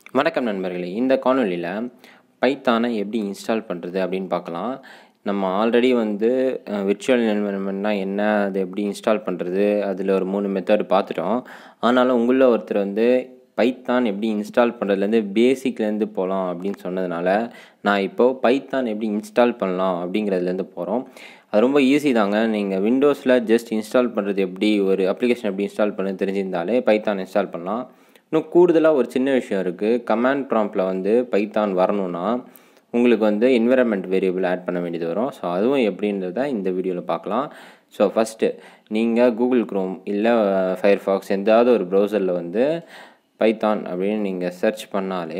வணக்கம் நண்பர்களே இந்த காணொலியில் பைத்தானை எப்படி இன்ஸ்டால் பண்ணுறது அப்படின்னு பார்க்கலாம் நம்ம ஆல்ரெடி வந்து விர்ச்சுவல் என்வரன்மெண்ட்னா என்ன அது எப்படி இன்ஸ்டால் பண்ணுறது அதில் ஒரு மூணு மெத்தட் பார்த்துட்டோம் ஆனாலும் உங்களில் ஒருத்தர் வந்து பைத்தான் எப்படி இன்ஸ்டால் பண்ணுறதுலேருந்து பேசிக்லேருந்து போகலாம் அப்படின்னு சொன்னதுனால நான் இப்போது பைத்தான் எப்படி இன்ஸ்டால் பண்ணலாம் அப்படிங்கிறதுலேருந்து போகிறோம் அது ரொம்ப ஈஸி தாங்க நீங்கள் விண்டோஸில் ஜஸ்ட் இன்ஸ்டால் பண்ணுறது எப்படி ஒரு அப்ளிகேஷன் எப்படி இன்ஸ்டால் பண்ண தெரிஞ்சிருந்தாலே பைத்தான் இன்ஸ்டால் பண்ணலாம் இன்னும் கூடுதலாக ஒரு சின்ன விஷயம் இருக்குது கமாண்ட் ப்ராம்ப்டில் வந்து பைத்தான் வரணும்னா உங்களுக்கு வந்து என்விரான்மெண்ட் வேரியபிள் ஆட் பண்ண வேண்டியது வரும் ஸோ அதுவும் எப்படின்றத இந்த வீடியோவில் பார்க்கலாம் ஸோ ஃபஸ்ட்டு நீங்கள் கூகுள் க்ரோம் இல்லை ஃபயர்ஃபாக்ஸ் எந்தாவது ஒரு ப்ரௌசரில் வந்து பைத்தான் அப்படின்னு நீங்கள் சர்ச் பண்ணாலே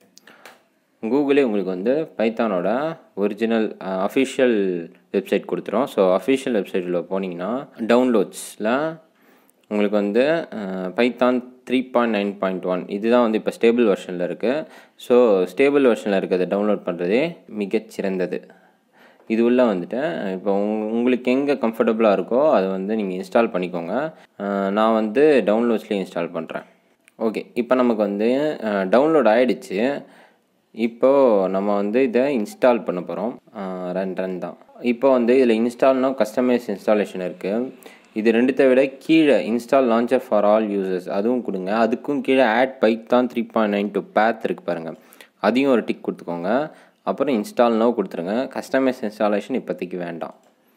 கூகுளே உங்களுக்கு வந்து பைத்தானோட ஒரிஜினல் அஃபிஷியல் வெப்சைட் கொடுத்துரும் ஸோ அஃபிஷியல் வெப்சைட்டில் போனீங்கன்னா டவுன்லோட்ஸில் உங்களுக்கு வந்து Python three point nine point one இதுதான் வந்து இப்போ ஸ்டேபிள் வெர்ஷனில் இருக்குது ஸோ ஸ்டேபிள் வெர்ஷனில் இருக்கிறத டவுன்லோட் பண்ணுறதே மிகச்சிறந்தது இது உள்ள வந்துட்டு இப்போ உங்களுக்கு எங்கே கம்ஃபர்டபுளாக இருக்கோ அதை வந்து நீங்கள் இன்ஸ்டால் பண்ணிக்கோங்க நான் வந்து டவுன்லோட்ஸ்லேயே இன்ஸ்டால் பண்ணுறேன் ஓகே இப்போ நமக்கு வந்து டவுன்லோட் ஆகிடுச்சு இப்போது நம்ம வந்து இதை இன்ஸ்டால் பண்ண போகிறோம் ரன் ரன் தான் இப்போ வந்து இதில் இன்ஸ்டால்னா கஸ்டமைஸ் இன்ஸ்டாலேஷன் இருக்குது இது ரெண்டுத்தை விட கீழே install launcher for all users அதுவும் கொடுங்க அதுக்கும் கீழே add Python three point nine two path இருக்குது பாருங்கள் அதையும் ஒரு டிக் கொடுத்துக்கோங்க அப்புறம் இன்ஸ்டால் நோ கொடுத்துருங்க கஸ்டமைஸ் இன்ஸ்டாலேஷன் இப்போதைக்கு வேண்டாம்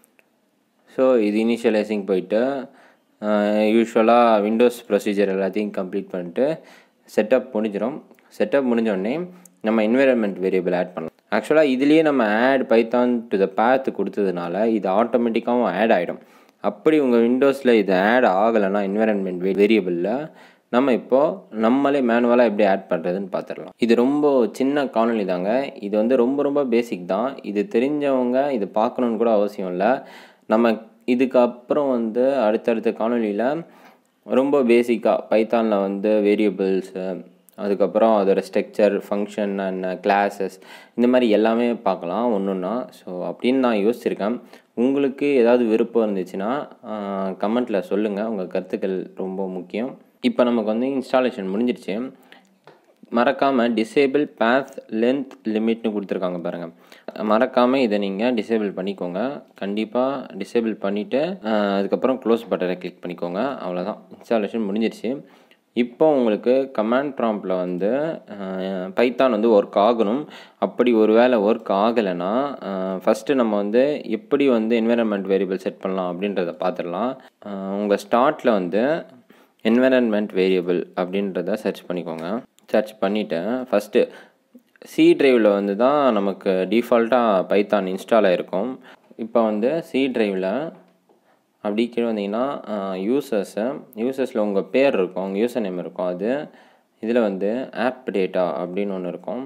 ஸோ இது இனிஷியலைசிங் போயிட்டு யூஸ்வலாக விண்டோஸ் ப்ரொசீஜர் எல்லாத்தையும் கம்ப்ளீட் பண்ணிட்டு செட்டப் முடிஞ்சிடும் செட்டப் முடிஞ்சோடனே நம்ம என்விரான்மெண்ட் வேரியபிள் ஆட் பண்ணலாம் ஆக்சுவலாக இதுலேயே நம்ம add Python to the path கொடுத்ததுனால இது ஆட்டோமேட்டிக்காகவும் ஆட் ஆகிடும் அப்படி உங்கள் விண்டோஸில் இது ஆட் ஆகலைன்னா என்விரான்மெண்ட் வேரியபிளில் நம்ம இப்போது நம்மளே மேனுவலாக எப்படி ஆட் பண்ணுறதுன்னு பார்த்துடலாம் இது ரொம்ப சின்ன காணொலி தாங்க இது வந்து ரொம்ப ரொம்ப பேசிக் தான் இது தெரிஞ்சவங்க இது பார்க்கணுன்னு கூட அவசியம் இல்லை நம்ம இதுக்கப்புறம் வந்து அடுத்தடுத்த காணொலியில் ரொம்ப பேசிக்காக பைத்தானில் வந்து வேரியபிள்ஸு அதுக்கப்புறம் அதோட ஸ்ட்ரக்சர் ஃபங்க்ஷன் அண்ட் கிளாஸஸ் இந்த மாதிரி எல்லாமே பார்க்கலாம் ஒன்று ஒன்றா ஸோ அப்படின்னு நான் யோசிச்சிருக்கேன் உங்களுக்கு ஏதாவது விருப்பம் இருந்துச்சுன்னா கமெண்ட்டில் சொல்லுங்கள் உங்கள் கருத்துக்கள் ரொம்ப முக்கியம் இப்போ நமக்கு வந்து இன்ஸ்டாலேஷன் முடிஞ்சிருச்சு மறக்காமல் டிசேபிள் பேத் லென்த் லிமிட்னு கொடுத்துருக்காங்க பாருங்கள் மறக்காமல் இதை நீங்கள் டிசேபிள் பண்ணிக்கோங்க கண்டிப்பாக டிசேபிள் பண்ணிவிட்டு அதுக்கப்புறம் க்ளோஸ் பட்டனை கிளிக் பண்ணிக்கோங்க அவ்வளோதான் இன்ஸ்டாலேஷன் முடிஞ்சிருச்சு இப்போ உங்களுக்கு கமாண்ட் ப்ராம்ப்டில் வந்து பைத்தான் வந்து ஒர்க் ஆகணும் அப்படி ஒரு வேளை ஒர்க் ஆகலைன்னா ஃபஸ்ட்டு நம்ம வந்து எப்படி வந்து என்விரான்மெண்ட் வேரியபிள் செட் பண்ணலாம் அப்படின்றத பார்த்துடலாம் உங்கள் ஸ்டார்ட்டில் வந்து என்விரான்மெண்ட் வேரியபிள் அப்படின்றத சர்ச் பண்ணிக்கோங்க சர்ச் பண்ணிவிட்டு ஃபஸ்ட்டு சி ட்ரைவில் வந்து தான் நமக்கு டிஃபால்ட்டாக பைத்தான் இன்ஸ்டால் ஆகிருக்கும் இப்போ வந்து சி ட்ரைவில் அப்படி கீழே வந்தீங்கன்னா யூசர்ஸை யூசர்ஸில் உங்கள் பேர் இருக்கும் உங்கள் யூசர் நேம் இருக்கும் அது இதில் வந்து ஆப் டேட்டா அப்படின்னு ஒன்று இருக்கும்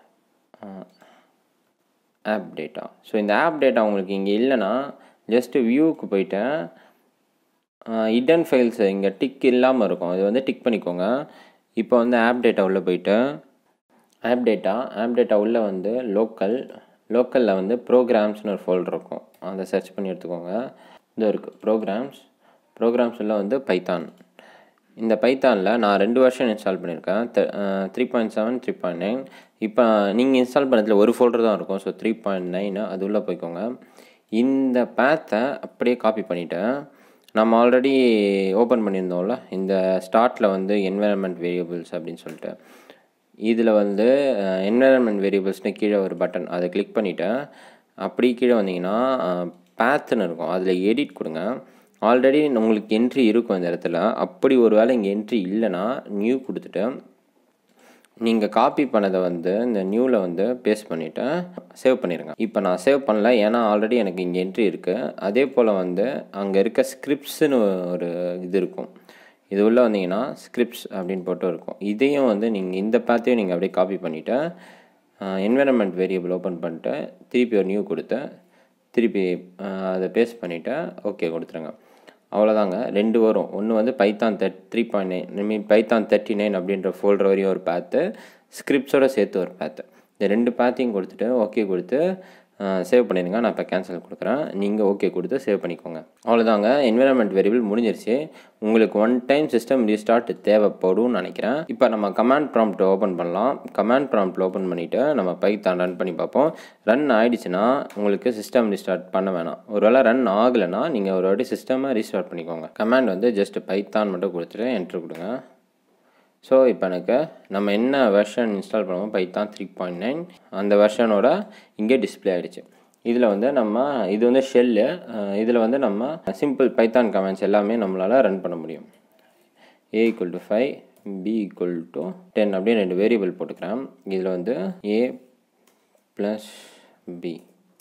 ஆப் டேட்டா ஸோ இந்த ஆப் டேட்டா உங்களுக்கு இங்கே இல்லைன்னா ஜஸ்ட்டு வியூவுக்கு போயிட்டு இடன் ஃபைல்ஸ் இங்கே டிக் இல்லாமல் இருக்கும் இது வந்து டிக் பண்ணிக்கோங்க இப்போ வந்து ஆப் டேட்டா உள்ளே போயிட்டு ஆப் டேட்டா ஆப் டேட்டா உள்ளே வந்து லோக்கல் லோக்கலில் வந்து ப்ரோக்ராம்ஸ்னு ஒரு ஃபோல்டர் இருக்கும் அதை சர்ச் பண்ணி எடுத்துக்கோங்க இது இருக்குது ப்ரோக்ராம்ஸ் ப்ரோக்ராம்ஸ் எல்லாம் வந்து பைத்தான் இந்த பைத்தானில் நான் ரெண்டு வருஷம் இன்ஸ்டால் பண்ணியிருக்கேன் three point seven three point nine இப்போ நீங்கள் இன்ஸ்டால் பண்ணதில் ஒரு ஃபோல்டர் தான் இருக்கும் ஸோ த்ரீ பாயிண்ட் நைனு அது உள்ளே போய்க்கோங்க இந்த பேத்தை அப்படியே காப்பி பண்ணிவிட்டேன் நம்ம ஆல்ரெடி ஓப்பன் பண்ணியிருந்தோம்ல இந்த ஸ்டார்ட்டில் வந்து என்விரான்மெண்ட் வேரியபிள்ஸ் அப்படின்னு சொல்லிட்டு இதில் வந்து என்விரான்மெண்ட் வேரியபிள்ஸ்னு கீழே ஒரு பட்டன் அதை கிளிக் பண்ணிவிட்டேன் அப்படி கீழே வந்தீங்கன்னா பேத்துன்னு இருக்கும் அதில் எடிட் கொடுங்க ஆல்ரெடி உங்களுக்கு என்ட்ரி இருக்கும் இந்த இடத்துல அப்படி ஒரு வேளை இங்கே என்ட்ரி இல்லைன்னா நியூ கொடுத்துட்டு நீங்கள் காப்பி பண்ணதை வந்து இந்த நியூவில் வந்து பேஸ்ட் பண்ணிவிட்டு சேவ் பண்ணிடுங்க இப்போ நான் சேவ் பண்ணல ஏன்னா ஆல்ரெடி எனக்கு இங்கே என்ட்ரி இருக்குது அதே போல் வந்து அங்கே இருக்க ஸ்கிரிப்ட்ஸுன்னு ஒரு இது இருக்கும் இது உள்ளே வந்தீங்கன்னா ஸ்கிரிப்ட்ஸ் அப்படின்னு போட்டு இருக்கும் இதையும் வந்து நீங்கள் இந்த பேத்தையும் நீங்கள் அப்படியே காப்பி பண்ணிவிட்டு என்விரான்மெண்ட் வேரியபிள் ஓப்பன் பண்ணிட்டு திருப்பி ஒரு நியூ கொடுத்து திருப்பி அதை பேஸ்ட் பண்ணிவிட்டு ஓகே கொடுத்துருங்க அவ்வளோதாங்க ரெண்டு வரும் ஒன்று வந்து Python that three point nine mean Python thirty nine அப்படின்ற ஃபோல்டர் வரையும் ஒரு பேத்து ஸ்கிரிப்ட்ஸோடு சேர்த்து ஒரு பேத்து இந்த ரெண்டு பேத்தையும் கொடுத்துட்டு ஓகே கொடுத்து சேவ் பண்ணிடுங்க நான் இப்போ கேன்சல் கொடுக்குறேன் நீங்கள் ஓகே கொடுத்து சேவ் பண்ணிக்கோங்க அவ்வளோதாங்க என்விரான்மெண்ட் வேரியபிள் முடிஞ்சிருச்சு உங்களுக்கு ஒன் டைம் சிஸ்டம் ரீஸ்டார்ட் தேவைப்படும்னு நினைக்கிறேன் இப்போ நம்ம கமாண்ட் ப்ராம்ப்ட் ஓப்பன் பண்ணலாம் கமாண்ட் ப்ராம்ப்ட் ஓப்பன் பண்ணிவிட்டு நம்ம பைத்தான் ரன் பண்ணி பார்ப்போம் ரன் ஆகிடுச்சுன்னா உங்களுக்கு சிஸ்டம் ரீஸ்டார்ட் பண்ண வேணாம் ஒருவேளை ரன் ஆகலைன்னா நீங்கள் ஒரு வாட்டி சிஸ்டமை ரீஸ்டார்ட் பண்ணிக்கோங்க கமாண்ட் வந்து ஜஸ்ட் பைத்தான் மட்டும் கொடுத்துட்டு என்ட்ரு கொடுங்க ஸோ இப்போ எனக்கு நம்ம என்ன வெர்ஷன் இன்ஸ்டால் பண்ணுவோம் பைத்தான் த்ரீ பாயிண்ட் நைன் அந்த வெர்ஷனோட இங்கே டிஸ்பிளே ஆகிடுச்சு இதில் வந்து நம்ம இது வந்து ஷெல்லு இதில் வந்து நம்ம சிம்பிள் பைத்தான் கமெண்ட்ஸ் எல்லாமே நம்மளால் ரன் பண்ண முடியும் A equal to five B equal to ten அப்படின்னு ரெண்டு வேரியபிள் போட்டுக்கிறேன் இதில் வந்து A plus B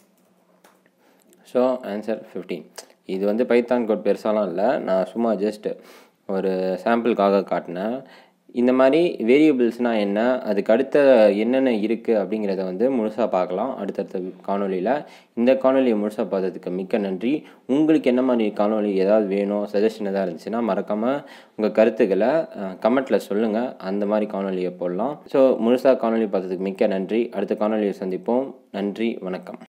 so answer fifteen இது வந்து பைத்தான் கோட் பெருசாலாம் இல்லை நான் சும்மா ஜஸ்ட் ஒரு சாம்பிளுக்காக காட்டினேன் இந்த மாதிரி வேரியபிள்ஸ்னால் என்ன அதுக்கு அடுத்த என்னென்ன இருக்குது அப்படிங்கிறத வந்து முழுசாக பார்க்கலாம் அடுத்தடுத்த காணொலியில் இந்த காணொலியை முழுசாக பார்த்ததுக்கு மிக்க நன்றி உங்களுக்கு என்ன மாதிரி காணொலி ஏதாவது வேணும் சஜஷன் எதாவது இருந்துச்சுன்னா மறக்காமல் உங்கள் கருத்துக்களை கமெண்ட்டில் சொல்லுங்கள் அந்த மாதிரி காணொலியை போடலாம் ஸோ முழுசாக காணொலி பார்த்ததுக்கு மிக்க நன்றி அடுத்த காணொலியை சந்திப்போம் நன்றி வணக்கம்